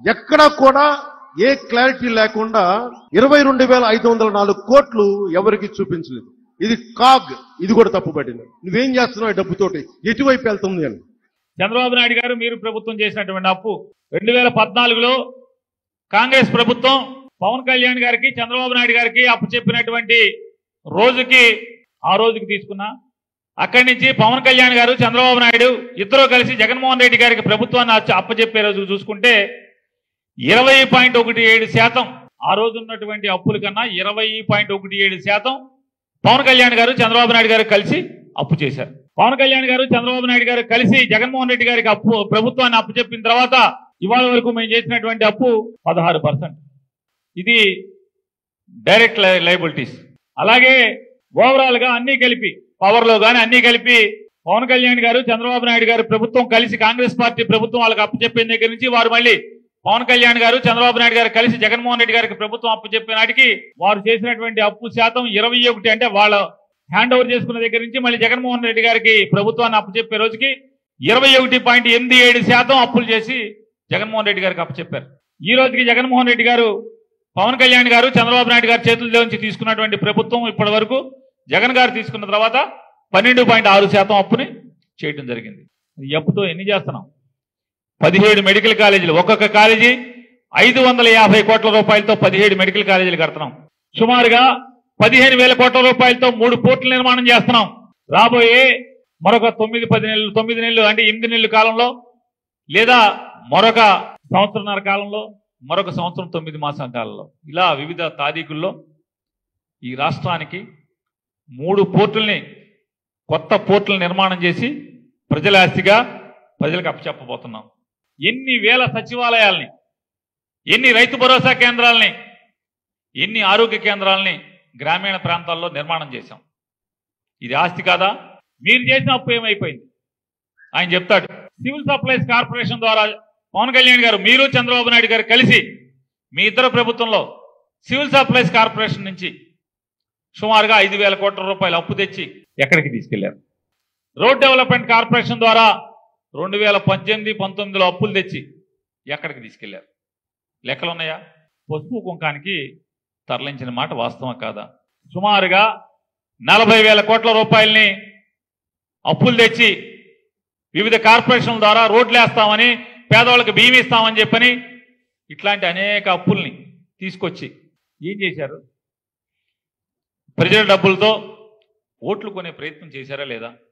ఎక్కడా కూడా ఏ క్లారిటీ లేకుండా ఇరవై రెండు వేల ఐదు వందల నాలుగు కోట్లు ఎవరికి చూపించలేదు ఇది కాగ్ ఇది కూడా తప్పుపట్టింది నువ్వేం చేస్తున్నావు ఈ డబ్బుతోటి ఎటువైపు వెళ్తుంది అని చంద్రబాబు నాయుడు గారు మీరు ప్రభుత్వం చేసినటువంటి అప్పు రెండు వేల పద్నాలుగులో కాంగ్రెస్ ప్రభుత్వం పవన్ కళ్యాణ్ గారికి చంద్రబాబు నాయుడు గారికి అప్పు చెప్పినటువంటి రోజుకి ఆ రోజుకి తీసుకున్నా అక్కడి నుంచి పవన్ కళ్యాణ్ గారు చంద్రబాబు నాయుడు ఇద్దరు కలిసి జగన్మోహన్ రెడ్డి గారికి ప్రభుత్వాన్ని అచ్చ- అప్పచెప్పే రోజు చూసుకుంటే ఇరవై పాయింట్ ఒకటి ఏడు శాతం ఆ రోజు ఉన్నటువంటి అప్పుల కన్నా ఇరవై పాయింట్ ఒకటి ఏడు శాతం పవన్ కళ్యాణ్ గారు చంద్రబాబు నాయుడు గారు కలిసి అప్పు చేశారు పవన్ కళ్యాణ్ గారు చంద్రబాబు నాయుడు గారు కలిసి జగన్మోహన్ రెడ్డి గారికి అప్పు ప్రభుత్వాన్ని అప్పు చెప్పిన తర్వాత ఇవాళ వరకు మేము చేసినటువంటి అప్పు పదహారు పర్సెంట్ ఇది డైరెక్ట్ లైబిలిటీస్ అలాగే ఓవరాల్ గా అన్ని కలిపి పవర్ లో గాని అన్ని కలిపి పవన్ కళ్యాణ్ గారు చంద్రబాబు నాయుడు గారు ప్రభుత్వం కలిసి కాంగ్రెస్ పార్టీ ప్రభుత్వం వాళ్ళకి అప్పు చెప్పిన దగ్గర నుంచి వారు మళ్ళీ పవన్ కళ్యాణ్ గారు చంద్రబాబు నాయుడు గారు కలిసి జగన్మోహన్ రెడ్డి గారికి ప్రభుత్వం అప్పు చెప్పిన నాటికి వారు చేసినటువంటి అప్పు శాతం ఇరవై ఒకటి అంటే వాళ్ళ హ్యాండ్ ఓవర్ చేసుకున్న దగ్గర నుంచి మళ్ళీ జగన్మోహన్ రెడ్డి గారికి ప్రభుత్వాన్ని అప్పు చెప్పే రోజుకి ఇరవై ఒకటి పాయింట్ ఎనిమిది ఏడు శాతం అప్పులు చేసి జగన్మోహన్ రెడ్డి గారికి అప్పచెప్పారు ఈ రోజుకి జగన్మోహన్ రెడ్డి గారు పవన్ కళ్యాణ్ గారు చంద్రబాబు నాయుడు గారి చేతుల్లో నుంచి తీసుకున్నటువంటి ప్రభుత్వం ఇప్పటి వరకు జగన్ గారు తీసుకున్న తర్వాత పన్నెండు పాయింట్ ఆరు శాతం అప్పుని చేయడం జరిగింది ఈ అప్పుతో ఎన్ని చేస్తున్నాం పదిహేడు మెడికల్ కాలేజీలు ఒక్కొక్క కాలేజీ ఐదు వందల యాభై కోట్ల రూపాయలతో పదిహేడు మెడికల్ కాలేజీలు కడుతున్నాం సుమారుగా పదిహేను వేల కోట్ల రూపాయలతో మూడు పోర్టులు నిర్మాణం చేస్తున్నాం రాబోయే మరొక తొమ్మిది పది నెలలు తొమ్మిది నెలలు అంటే ఎనిమిది నెలల కాలంలో లేదా మరొక సంవత్సరన్నర కాలంలో మరొక సంవత్సరం తొమ్మిది మాసాల కాలంలో ఇలా వివిధ తారీఖుల్లో ఈ రాష్ట్రానికి మూడు పోర్టుల్ని కొత్త పోర్టులు నిర్మాణం చేసి ప్రజల ఆస్తిగా ప్రజలకు అప్పచెప్పబోతున్నాం ఎన్ని వేల సచివాలయాల్ని ఎన్ని రైతు భరోసా కేంద్రాలని ఎన్ని ఆరోగ్య కేంద్రాలని గ్రామీణ ప్రాంతాల్లో నిర్మాణం చేశాం ఇది ఆస్తి కాదా మీరు చేసిన అప్పు ఏమైపోయింది ఆయన చెప్తాడు సివిల్ సప్లైస్ కార్పొరేషన్ ద్వారా పవన్ కళ్యాణ్ గారు మీరు చంద్రబాబు నాయుడు గారు కలిసి మీ ఇద్దరు ప్రభుత్వంలో సివిల్ సప్లైస్ కార్పొరేషన్ నుంచి సుమారుగా ఐదు వేల కోట్ల రూపాయలు అప్పు తెచ్చి ఎక్కడికి తీసుకెళ్లారు రోడ్ డెవలప్మెంట్ కార్పొరేషన్ ద్వారా రెండు వేల పద్దెనిమిది పంతొమ్మిదిలో అప్పులు తెచ్చి ఎక్కడికి తీసుకెళ్లారు లెక్కలు ఉన్నాయా పసుపు కుంకానికి తరలించిన మాట వాస్తవం కాదా సుమారుగా నలభై వేల కోట్ల రూపాయల్ని అప్పులు తెచ్చి వివిధ కార్పొరేషన్ల ద్వారా రోడ్లు వేస్తామని పేదవాళ్ళకి బియ్యం ఇస్తామని చెప్పని ఇట్లాంటి అనేక అప్పుల్ని తీసుకొచ్చి ఏం చేశారు ప్రజల డబ్బులతో ఓట్లు కొనే ప్రయత్నం చేశారా లేదా